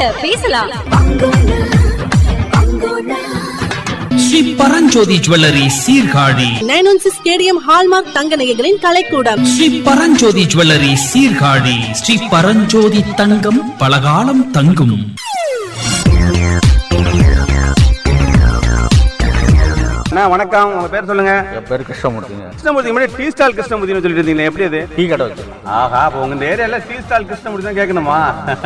பேசலாம் Sri Paranjothi jewellery Sirkazhi nine one six stadium hallmark தங்க நகைகளின் கலைக்கூடம் ஸ்ரீ பரஞ்சோதி ஜுவல்லரி சீர்காழி ஸ்ரீ பரஞ்சோதி தங்கம் பலகாலம் தங்கும் அண்ணா வணக்கம் உங்க பேர் சொல்லுங்க என் பேர் கிருஷ்ணமூர்த்திங்க கிருஷ்ணமூர்த்தி முன்னாடி டீ ஸ்டால் கிருஷ்ணமூர்த்தின்னு சொல்லிட்டு இருந்தீங்க எப்படி அது டீ கடை வச்சிருக்கேன் ஆஹா அப்போ உங்க ஏரியால டீ ஸ்டால் கிருஷ்ணமூர்த்தி தான் கேட்கணுமா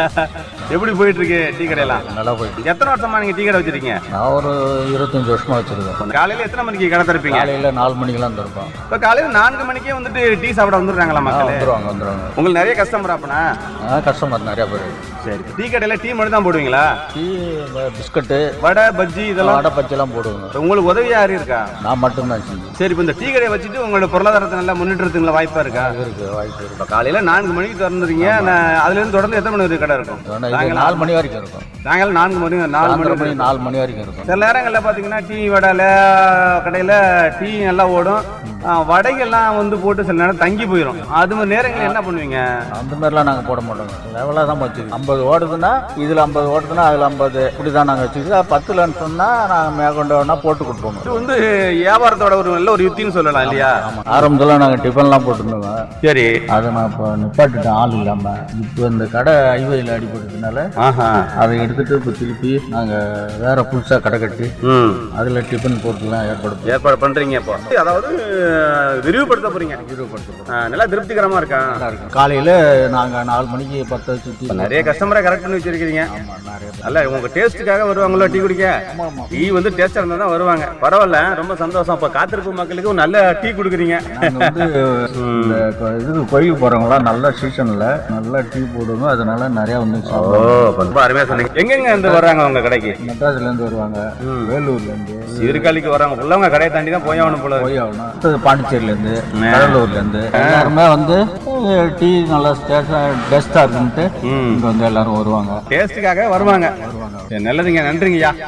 எப்படி போயிட்டு இருக்கு டீ கடையெல்லாம் நல்லா போயிட்டு எத்தனை வருஷமா நீங்க டீ கடை வச்சிருக்கீங்க நான் ஒரு இருபத்தஞ்சு வருஷமா வச்சிருக்கேன் காலையில எத்தனை மணிக்கு கடை திறப்பீங்க காலையில நாலு மணிக்கெல்லாம் திறப்போம் இப்போ காலையில நான்கு மணிக்கே வந்துட்டு டீ சாப்பிட வந்துடுறாங்களா ஆ, மக்கள் வந்துருவாங்க வந்துருவாங்க உங்களுக்கு நிறைய கஸ்டமர் அப்பனா ஆ, கஸ்டமர் நிறைய பேர் சரி டீ கடையில டீ மட்டும் தான் போடுவீங்களா டீ பிஸ்கட்டு வடை பஜ்ஜி இதெல்லாம் வடை பச்செல்லாம் போடுவாங்க உங்களுக்கு உதவி யாரு இருக்கா நான் மட்டும்தான் செஞ்சேன் சரி இப்போ இந்த டீ கடையை வச்சுட்டு உங்களோட பொருளாதாரத்தை நல்லா முன்னேற்றத்துக்குள்ள வாய்ப்பா இருக்கா இருக்கு வாய்ப்பு இருக்கு இப்போ காலையில நான்கு மணிக்கு திறந்துறீங்க நான் அதுல இருந்து தொடர்ந்து எத்தனை மணி வரைக்கும் கடை இருக்கும் ஆனா இது நாலு மணி வரைக்கும் இருக்கும் சாயங்காலம் நான்கு மணி நாலு மணி நாலு மணி வரைக்கும். நாலு மணி வரைக்கும் இருக்கும் சில நேரங்களில் பார்த்தீங்கன்னா டீ வடையில் கடையில் டீ நல்லா ஓடும் ஆ, வடைகள்லாம் வந்து போட்டு சில நேரம் தங்கி போயிடும் அது மாதிரி நேரங்களில் என்ன பண்ணுவீங்க அந்த மாதிரிலாம் நாங்கள் போட மாட்டோங்க லெவலாக தான் வச்சுக்கோம் ஐம்பது ஓடுதுன்னா இதில் ஐம்பது ஓடுதுன்னா அதில் ஐம்பது இப்படி தான் நாங்கள் வச்சுக்கோம் பத்துலன்னு சொன்னால் நாங்கள் மேற்கொண்டு வேணா போட்டு கொடுப்போம் இது வந்து வியாபாரத்தோட ஒரு நல்ல ஒரு யுத்தின்னு சொல்லலாம் இல்லையா ஆமாம் ஆரம்பத்தில் நாங்கள் டிஃபன்லாம் போட்டுருந்தோங்க சரி அதை நான் இப்போ நிப்பாட்டிட்டேன் ஆள் இல்லாமல் இப்போ இந்த கடை ஹைவேயில் அடிபட்டதுனால ஆஹா அதை எடுத்துட்டு இப்போ திருப்பி நாங்கள் வேற புதுசாக கடை கட்டி ம் அதில் டிஃபன் போட்டுலாம் ஏற்படுத்தி ஏற்பாடு பண்றீங்க இப்போ அதாவது விரிவுபடுத்த போறீங்க ஆ, நல்லா திருப்திகரமா இருக்கா காலையில் நாங்கள் நாலு மணிக்கு பத்து சுற்றி நிறைய கஸ்டமரை கரெக்ட் பண்ணி வச்சிருக்கீங்க நிறைய நல்ல உங்க டேஸ்ட்டுக்காக வருவாங்களோ டீ குடிக்க டீ வந்து டேஸ்டா இருந்தா தான் வருவாங்க பரவாயில்ல ரொம்ப சந்தோஷம் இப்ப காத்திருப்பு மக்களுக்கு ஒரு நல்ல டீ கொடுக்குறீங்க நாங்கள் வந்து இந்த கொ- இது கோயிலுக்கு போகிறவங்களாம் நல்ல சீசனில் நல்லா டீ போடுவோம் அதனால நிறையா வந்து ஓ சாப்பிடுவோம் ரொம்ப அருமையா சொன்னீங்க எங்கெங்க இருந்து வர்றாங்க உங்க கடைக்கு மெட்ராஸ்லேருந்து வருவாங்க வேலூர்லேருந்து சீர்காழிக்கு வர்றாங்க உள்ளவங்க கடையை தாண்டி தான் போய் ஆகணும் போல இருக்கு. போய் ஆகணும் அடுத்தது பாண்டிச்சேரியிலேருந்து கடலூர்லேருந்து எல்லாருமே வந்து அஹ், டீ நல்லா டேஸ்டாக இருக்குன்ட்டு ம் இங்கே வந்து எல்லாரும் வருவாங்க டேஸ்ட்டுக்காக வருவாங்க சரி, நல்லதுங்க நன்றிங்கய்யா